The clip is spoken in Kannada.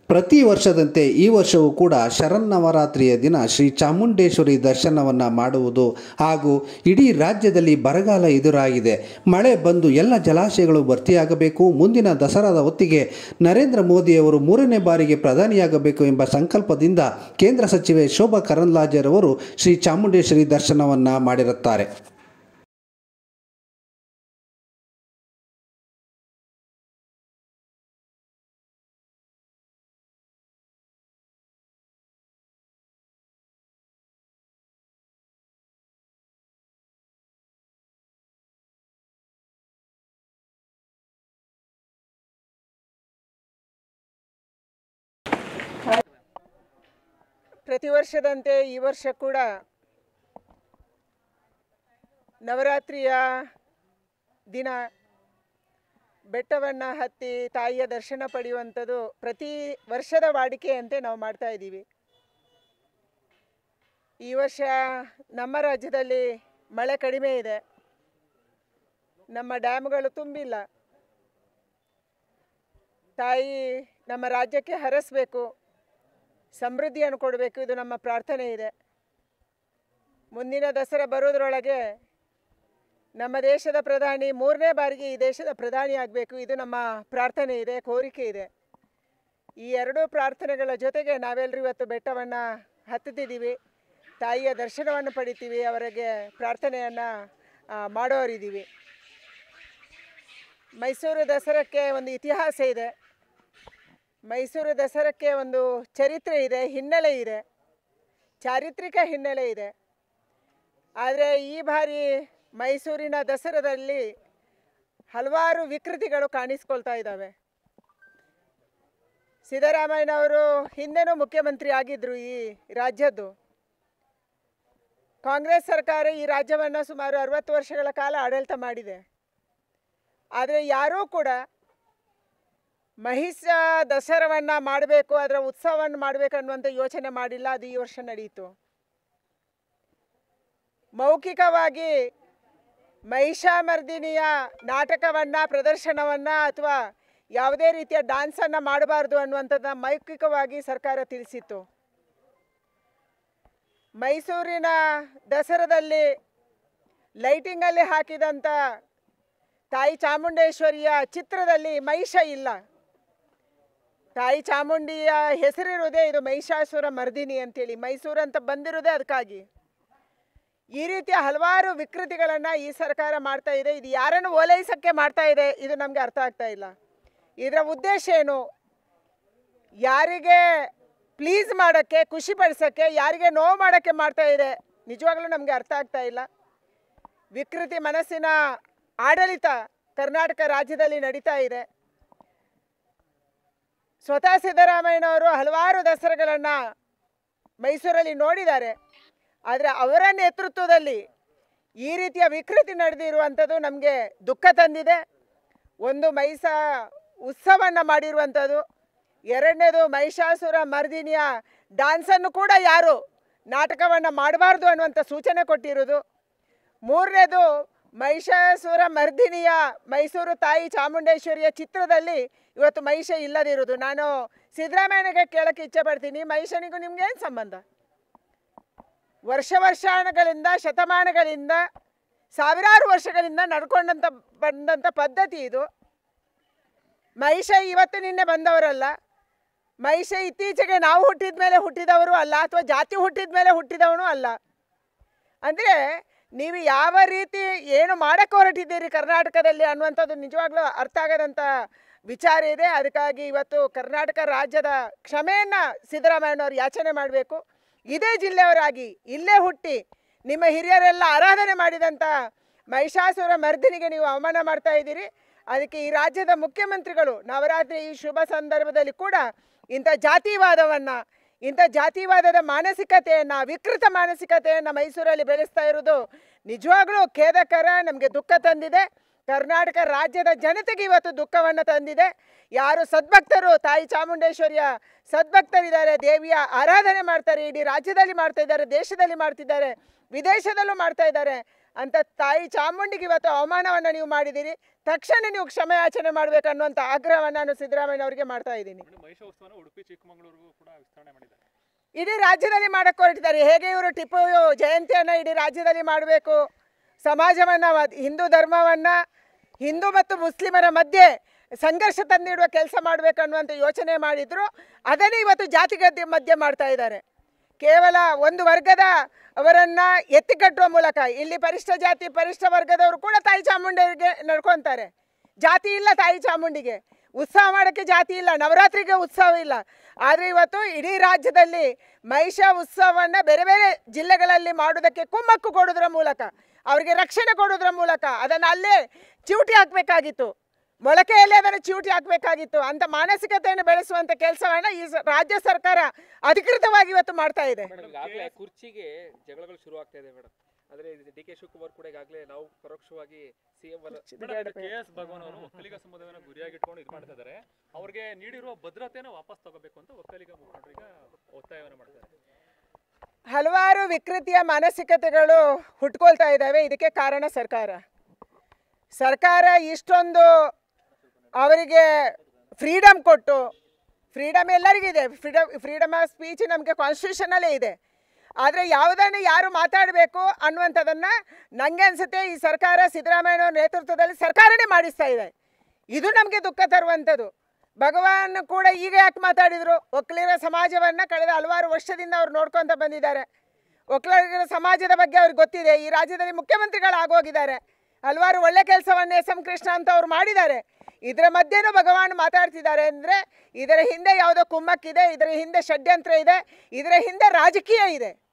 ಪ್ರತಿ ವರ್ಷದಂತೆ ಈ ವರ್ಷವೂ ಕೂಡ ಶರನ್ನವರಾತ್ರಿಯ ದಿನ ಶ್ರೀ ಚಾಮುಂಡೇಶ್ವರಿ ದರ್ಶನವನ್ನು ಮಾಡುವುದು ಹಾಗೂ ಇಡೀ ರಾಜ್ಯದಲ್ಲಿ ಬರಗಾಲ ಎದುರಾಗಿದೆ ಮಳೆ ಬಂದು ಎಲ್ಲ ಜಲಾಶಯಗಳು ಭರ್ತಿಯಾಗಬೇಕು ಮುಂದಿನ ದಸರಾದ ಹೊತ್ತಿಗೆ ನರೇಂದ್ರ ಮೋದಿಯವರು ಮೂರನೇ ಬಾರಿಗೆ ಪ್ರಧಾನಿಯಾಗಬೇಕು ಎಂಬ ಸಂಕಲ್ಪದಿಂದ ಕೇಂದ್ರ ಸಚಿವೆ ಶೋಭಾ ಕರಂದ್ಲಾಜೆರವರು ಶ್ರೀ ಚಾಮುಂಡೇಶ್ವರಿ ದರ್ಶನವನ್ನು ಮಾಡಿರುತ್ತಾರೆ ಪ್ರತಿ ವರ್ಷದಂತೆ ಈ ವರ್ಷ ಕೂಡ ನವರಾತ್ರಿಯ ದಿನ ಬೆಟ್ಟವನ್ನು ಹತ್ತಿ ತಾಯಿಯ ದರ್ಶನ ಪಡೆಯುವಂಥದ್ದು ಪ್ರತಿ ವರ್ಷದ ವಾಡಿಕೆಯಂತೆ ನಾವು ಮಾಡ್ತಾ ಇದ್ದೀವಿ ಈ ವರ್ಷ ನಮ್ಮ ರಾಜ್ಯದಲ್ಲಿ ಮಳೆ ಕಡಿಮೆ ಇದೆ ನಮ್ಮ ಡ್ಯಾಮ್ಗಳು ತುಂಬಿಲ್ಲ ತಾಯಿ ನಮ್ಮ ರಾಜ್ಯಕ್ಕೆ ಹರಸಬೇಕು ಸಮೃದ್ಧಿಯನ್ನು ಕೊಡಬೇಕು ಇದು ನಮ್ಮ ಪ್ರಾರ್ಥನೆ ಇದೆ ಮುಂದಿನ ದಸರಾ ಬರೋದ್ರೊಳಗೆ ನಮ್ಮ ದೇಶದ ಪ್ರಧಾನಿ ಮೂರನೇ ಬಾರಿಗೆ ಈ ದೇಶದ ಪ್ರಧಾನಿ ಆಗಬೇಕು ಇದು ನಮ್ಮ ಪ್ರಾರ್ಥನೆ ಇದೆ ಕೋರಿಕೆ ಇದೆ ಈ ಎರಡೂ ಪ್ರಾರ್ಥನೆಗಳ ಜೊತೆಗೆ ನಾವೆಲ್ಲರೂ ಇವತ್ತು ಬೆಟ್ಟವನ್ನು ಹತ್ತುತ್ತಿದ್ದೀವಿ ತಾಯಿಯ ದರ್ಶನವನ್ನು ಪಡಿತೀವಿ ಅವರಿಗೆ ಪ್ರಾರ್ಥನೆಯನ್ನು ಮಾಡೋರಿದ್ದೀವಿ ಮೈಸೂರು ದಸರಾಕ್ಕೆ ಒಂದು ಇತಿಹಾಸ ಇದೆ ಮೈಸೂರು ದಸರಾಕ್ಕೆ ಒಂದು ಚರಿತ್ರೆ ಇದೆ ಹಿನ್ನೆಲೆ ಇದೆ ಚಾರಿತ್ರಿಕ ಹಿನ್ನೆಲೆ ಇದೆ ಆದರೆ ಈ ಬಾರಿ ಮೈಸೂರಿನ ದಸರಾದಲ್ಲಿ ಹಲವಾರು ವಿಕೃತಿಗಳು ಕಾಣಿಸ್ಕೊಳ್ತಾ ಇದ್ದಾವೆ ಸಿದ್ದರಾಮಯ್ಯನವರು ಹಿಂದೆನೂ ಮುಖ್ಯಮಂತ್ರಿ ಆಗಿದ್ದರು ಈ ರಾಜ್ಯದ್ದು ಕಾಂಗ್ರೆಸ್ ಸರ್ಕಾರ ಈ ರಾಜ್ಯವನ್ನು ಸುಮಾರು ಅರವತ್ತು ವರ್ಷಗಳ ಕಾಲ ಆಡಳಿತ ಮಾಡಿದೆ ಆದರೆ ಯಾರೂ ಕೂಡ ಮಹಿಷ ದಸರಾವನ್ನು ಮಾಡಬೇಕು ಅದರ ಉತ್ಸವವನ್ನು ಮಾಡಬೇಕು ಅನ್ನುವಂಥ ಯೋಚನೆ ಮಾಡಿಲ್ಲ ಅದು ಈ ವರ್ಷ ನಡೆಯಿತು ಮೌಖಿಕವಾಗಿ ಮಹಿಷಾಮರ್ದಿನಿಯ ನಾಟಕವನ್ನು ಪ್ರದರ್ಶನವನ್ನು ಅಥವಾ ಯಾವುದೇ ರೀತಿಯ ಡ್ಯಾನ್ಸನ್ನು ಮಾಡಬಾರ್ದು ಅನ್ನುವಂಥದ್ದನ್ನ ಮೌಖಿಕವಾಗಿ ಸರ್ಕಾರ ತಿಳಿಸಿತ್ತು ಮೈಸೂರಿನ ದಸರಾದಲ್ಲಿ ಲೈಟಿಂಗಲ್ಲಿ ಹಾಕಿದಂಥ ತಾಯಿ ಚಾಮುಂಡೇಶ್ವರಿಯ ಚಿತ್ರದಲ್ಲಿ ಮಹಿಷ ಇಲ್ಲ ತಾಯಿ ಚಾಮುಂಡಿಯ ಹೆಸರಿರುವುದೇ ಇದು ಮಹಿಷಾಸುರ ಮರ್ದಿನಿ ಅಂತೇಳಿ ಮೈಸೂರು ಅಂತ ಬಂದಿರೋದೇ ಅದಕ್ಕಾಗಿ ಈ ರೀತಿಯ ಹಲವಾರು ವಿಕೃತಿಗಳನ್ನು ಈ ಸರ್ಕಾರ ಮಾಡ್ತಾ ಇದೆ ಇದು ಯಾರನ್ನು ಓಲೈಸಕ್ಕೆ ಮಾಡ್ತಾ ಇದೆ ಇದು ನಮಗೆ ಅರ್ಥ ಆಗ್ತಾ ಇಲ್ಲ ಇದರ ಉದ್ದೇಶ ಏನು ಯಾರಿಗೆ ಪ್ಲೀಸ್ ಮಾಡೋಕ್ಕೆ ಖುಷಿ ಪಡಿಸೋಕ್ಕೆ ಯಾರಿಗೆ ನೋವು ಮಾಡೋಕ್ಕೆ ಮಾಡ್ತಾ ಇದೆ ನಿಜವಾಗ್ಲೂ ನಮಗೆ ಅರ್ಥ ಆಗ್ತಾ ಇಲ್ಲ ವಿಕೃತಿ ಮನಸ್ಸಿನ ಆಡಳಿತ ಕರ್ನಾಟಕ ರಾಜ್ಯದಲ್ಲಿ ನಡೀತಾ ಇದೆ ಸ್ವತಃ ಸಿದ್ದರಾಮಯ್ಯನವರು ಹಲವಾರು ದಸರಾಗಳನ್ನು ಮೈಸೂರಲ್ಲಿ ನೋಡಿದ್ದಾರೆ ಆದರೆ ಅವರ ನೇತೃತ್ವದಲ್ಲಿ ಈ ರೀತಿಯ ವಿಕೃತಿ ನಡೆದಿರುವಂಥದ್ದು ನಮಗೆ ದುಃಖ ತಂದಿದೆ ಒಂದು ಮೈಸ ಉತ್ಸವವನ್ನು ಮಾಡಿರುವಂಥದ್ದು ಎರಡನೇದು ಮಹಿಷಾಸುರ ಮರ್ದಿನಿಯ ಡ್ಯಾನ್ಸನ್ನು ಕೂಡ ಯಾರು ನಾಟಕವನ್ನು ಮಾಡಬಾರ್ದು ಅನ್ನುವಂಥ ಸೂಚನೆ ಕೊಟ್ಟಿರೋದು ಮೂರನೇದು ಮಹಿಷಾಸುರ ಮರ್ದಿನಿಯ ಮೈಸೂರು ತಾಯಿ ಚಾಮುಂಡೇಶ್ವರಿಯ ಚಿತ್ರದಲ್ಲಿ ಇವತ್ತು ಮಹಿಷ ಇಲ್ಲದಿರೋದು ನಾನು ಸಿದ್ದರಾಮಯ್ಯನಿಗೆ ಕೇಳೋಕ್ಕೆ ಇಚ್ಛೆ ಪಡ್ತೀನಿ ಮಹಿಷನಿಗೂ ನಿಮ್ಗೇನು ಸಂಬಂಧ ವರ್ಷ ವರ್ಷಗಳಿಂದ ಶತಮಾನಗಳಿಂದ ಸಾವಿರಾರು ವರ್ಷಗಳಿಂದ ನಡ್ಕೊಂಡಂಥ ಬಂದಂಥ ಪದ್ಧತಿ ಇದು ಮಹಿಷ ಇವತ್ತು ನಿನ್ನೆ ಬಂದವರಲ್ಲ ಮಹಿಷ ಇತ್ತೀಚೆಗೆ ನಾವು ಹುಟ್ಟಿದ ಮೇಲೆ ಹುಟ್ಟಿದವರು ಅಲ್ಲ ಅಥವಾ ಜಾತಿ ಹುಟ್ಟಿದ ಮೇಲೆ ಹುಟ್ಟಿದವನು ಅಲ್ಲ ಅಂದರೆ ನೀವು ಯಾವ ರೀತಿ ಏನು ಮಾಡಕ್ಕೆ ಹೊರಟಿದ್ದೀರಿ ಕರ್ನಾಟಕದಲ್ಲಿ ಅನ್ನುವಂಥದ್ದು ನಿಜವಾಗ್ಲೂ ಅರ್ಥ ಆಗದಂಥ ವಿಚಾರ ಇದೆ ಅದಕ್ಕಾಗಿ ಇವತ್ತು ಕರ್ನಾಟಕ ರಾಜ್ಯದ ಕ್ಷಮೆಯನ್ನು ಸಿದ್ದರಾಮಯ್ಯನವರು ಯಾಚನೆ ಮಾಡಬೇಕು ಇದೇ ಜಿಲ್ಲೆಯವರಾಗಿ ಇಲ್ಲೇ ಹುಟ್ಟಿ ನಿಮ್ಮ ಹಿರಿಯರೆಲ್ಲ ಆರಾಧನೆ ಮಾಡಿದಂಥ ಮಹಿಷಾಸುರ ಮರ್ದಿನಿಗೆ ನೀವು ಅವಮಾನ ಮಾಡ್ತಾ ಇದ್ದೀರಿ ಅದಕ್ಕೆ ಈ ರಾಜ್ಯದ ಮುಖ್ಯಮಂತ್ರಿಗಳು ನವರಾತ್ರಿ ಈ ಶುಭ ಸಂದರ್ಭದಲ್ಲಿ ಕೂಡ ಇಂಥ ಜಾತಿವಾದವನ್ನು ಇಂಥ ಜಾತಿವಾದದ ಮಾನಸಿಕತೆಯನ್ನು ವಿಕೃತ ಮಾನಸಿಕತೆಯನ್ನು ಮೈಸೂರಲ್ಲಿ ಬೆಳೆಸ್ತಾ ಇರೋದು ನಿಜವಾಗ್ಲೂ ಖೇದಕರ ನಮಗೆ ದುಃಖ ತಂದಿದೆ ಕರ್ನಾಟಕ ರಾಜ್ಯದ ಜನತೆಗೆ ಇವತ್ತು ದುಃಖವನ್ನು ತಂದಿದೆ ಯಾರು ಸದ್ಭಕ್ತರು ತಾಯಿ ಚಾಮುಂಡೇಶ್ವರಿಯ ಸದ್ಭಕ್ತರಿದ್ದಾರೆ ದೇವಿಯ ಆರಾಧನೆ ಮಾಡ್ತಾರೆ ಇಡೀ ರಾಜ್ಯದಲ್ಲಿ ಮಾಡ್ತಾ ಇದ್ದಾರೆ ದೇಶದಲ್ಲಿ ಮಾಡ್ತಿದ್ದಾರೆ ವಿದೇಶದಲ್ಲೂ ಮಾಡ್ತಾ ಇದ್ದಾರೆ ಅಂತ ತಾಯಿ ಚಾಮುಂಡಿಗೆ ಇವತ್ತು ಅವಮಾನವನ್ನು ನೀವು ಮಾಡಿದ್ದೀರಿ ತಕ್ಷಣ ನೀವು ಕ್ಷಮೆಯಾಚನೆ ಮಾಡಬೇಕನ್ನುವಂಥ ಆಗ್ರಹವನ್ನು ನಾನು ಸಿದ್ದರಾಮಯ್ಯ ಅವರಿಗೆ ಮಾಡ್ತಾ ಇದ್ದೀನಿ ಮೇಡಮ್ ಮಹಿಷೋತ್ಸವನ ಉಡುಪಿ ಚಿಕ್ಕಮಗಳೂರಿಗೂ ಕೂಡ ವಿಸ್ತರಣೆ ಮಾಡಿದ್ದಾರೆ ಇಡೀ ರಾಜ್ಯದಲ್ಲಿ ಮಾಡಕ್ಕೆ ಹೊರಟಿದ್ದಾರೆ ಹೇಗೆ ಇವರು ಟಿಪ್ಪು ಜಯಂತಿಯನ್ನು ಇಡೀ ರಾಜ್ಯದಲ್ಲಿ ಮಾಡಬೇಕು ಸಮಾಜವನ್ನು ಹಿಂದೂ ಧರ್ಮವನ್ನು ಹಿಂದೂ ಮತ್ತು ಮುಸ್ಲಿಮರ ಮಧ್ಯೆ ಸಂಘರ್ಷ ತಂದಿಡುವ ಕೆಲಸ ಮಾಡಬೇಕನ್ನುವಂಥ ಯೋಚನೆ ಮಾಡಿದ್ರು ಅದನ್ನೇ ಇವತ್ತು ಜಾತಿ ಗದ್ದೆ ಮಧ್ಯೆ ಮಾಡ್ತಾ ಇದ್ದಾರೆ ಕೇವಲ ಒಂದು ವರ್ಗದ ಅವರನ್ನು ಎತ್ತಿಕಟ್ಟುವ ಮೂಲಕ ಇಲ್ಲಿ ಪರಿಷ್ಠ ಜಾತಿ ಪರಿಷ್ಠ ವರ್ಗದವರು ಕೂಡ ತಾಯಿ ಚಾಮುಂಡಿಗೆ ನಡ್ಕೊತಾರೆ ಜಾತಿ ಇಲ್ಲ ತಾಯಿ ಚಾಮುಂಡಿಗೆ ಉತ್ಸವ ಮಾಡೋಕ್ಕೆ ಜಾತಿ ಇಲ್ಲ ನವರಾತ್ರಿಗೆ ಉತ್ಸವ ಇಲ್ಲ ಆದರೆ ಇವತ್ತು ಇಡೀ ರಾಜ್ಯದಲ್ಲಿ ಮಹಿಷ ಉತ್ಸವವನ್ನು ಬೇರೆ ಬೇರೆ ಜಿಲ್ಲೆಗಳಲ್ಲಿ ಮಾಡೋದಕ್ಕೆ ಕುಮ್ಮಕ್ಕು ಕೊಡೋದ್ರ ಮೂಲಕ ಅವರಿಗೆ ರಕ್ಷಣೆ ಕೊಡೋದ್ರ ಮೂಲಕ ಅದನ್ನು ಅಲ್ಲೇ ಚಿವುಟಿ ಹಾಕಬೇಕಾಗಿತ್ತು ಮೊಳಕೆಯಲ್ಲೇ ಅದನ್ನು ಚಿವುಟಿ ಹಾಕಬೇಕಾಗಿತ್ತು ಅಂತ ಮಾನಸಿಕತೆಯನ್ನು ಬೆಳೆಸುವಂಥ ಕೆಲಸವನ್ನು ಈ ಸ- ರಾಜ್ಯ ಸರ್ಕಾರ ಅಧಿಕೃತವಾಗಿ ಇವತ್ತು ಮಾಡ್ತಾ ಇದೆ ಮೇಡಮ್ ಈಗಾಗಲೇ ಕುರ್ಚಿಗೆ ಜಗಳಗಳು ಶುರು ಆಗ್ತಾ ಇದೆ ಮೇಡಮ್ ಆದ್ರೆ ಡಿ ಕೆ ಶಿವಕುಮಾರ್ ಕೂಡ ಈಗಾಗಲೇ ನಾವು ಪರೋಕ್ಷವಾಗಿ ಸಿಎಂ ಕೆ ಎಸ್ ಭಗವಾನ್ ಅವರು ಒಕ್ಕಲಿಗ ಸಮುದಾಯವನ್ನು ಗುರಿಯಾಗಿಟ್ಕೊಂಡು ಇದು ಮಾಡ್ತಾ ಇದ್ದಾರೆ ಅವ್ರಿಗೆ ನೀಡಿರುವ ಭದ್ರತೆನ ವಾಪಸ್ ತಗೋಬೇಕು ಅಂತ ಒಕ್ಕಲಿಗ ಮುಖಂಡರು ಈಗ ಒತ್ತಾಯವನ್ನು ಮಾಡ್ತಾರೆ ಹಲವಾರು ವಿಕೃತಿಯ ಮಾನಸಿಕತೆಗಳು ಹುಟ್ಕೊಳ್ತಾ ಇದ್ದಾವೆ ಇದಕ್ಕೆ ಕಾರಣ ಸರ್ಕಾರ ಸರ್ಕಾರ ಇಷ್ಟೊಂದು ಅವರಿಗೆ ಫ್ರೀಡಮ್ ಕೊಟ್ಟು ಫ್ರೀಡಮ್ ಎಲ್ಲರಿಗಿದೆ ಫ್ರೀಡಮ್ ಫ್ರೀಡಮ್ ಆಫ್ ಸ್ಪೀಚ್ ನಮಗೆ ಕಾನ್ಸ್ಟಿಟ್ಯೂಷನಲ್ಲೇ ಇದೆ ಆದರೆ ಯಾವುದನ್ನು ಯಾರು ಮಾತಾಡಬೇಕು ಅನ್ನುವಂಥದ್ದನ್ನು ನನಗೆ ಅನಿಸುತ್ತೆ ಈ ಸರ್ಕಾರ ಸಿದ್ದರಾಮಯ್ಯನವ್ರ ನೇತೃತ್ವದಲ್ಲಿ ಸರ್ಕಾರನೇ ಮಾಡಿಸ್ತಾ ಇದೆ ಇದು ನಮಗೆ ದುಃಖ ತರುವಂಥದ್ದು ಭಗವಾನ್ ಕೂಡ ಈಗ ಯಾಕೆ ಮಾತಾಡಿದರು ಒಕ್ಕಲಿಗರ ಸಮಾಜವನ್ನು ಕಳೆದ ಹಲವಾರು ವರ್ಷದಿಂದ ಅವ್ರು ನೋಡ್ಕೊತ ಬಂದಿದ್ದಾರೆ ಒಕ್ಕಲಿಗರ ಸಮಾಜದ ಬಗ್ಗೆ ಅವ್ರಿಗೆ ಗೊತ್ತಿದೆ ಈ ರಾಜ್ಯದಲ್ಲಿ ಮುಖ್ಯಮಂತ್ರಿಗಳಾಗೋಗಿದ್ದಾರೆ ಹಲವಾರು ಒಳ್ಳೆ ಕೆಲಸವನ್ನು ಎಸ್ ಎಂ ಕೃಷ್ಣ ಅಂತ ಅವ್ರು ಮಾಡಿದ್ದಾರೆ ಇದರ ಮಧ್ಯೆನೂ ಭಗವಾನ್ ಮಾತಾಡ್ತಿದ್ದಾರೆ ಅಂದರೆ ಇದರ ಹಿಂದೆ ಯಾವುದೋ ಕುಮ್ಮಕ್ಕಿದೆ ಇದರ ಹಿಂದೆ ಷಡ್ಯಂತ್ರ ಇದೆ ಇದರ ಹಿಂದೆ ರಾಜಕೀಯ ಇದೆ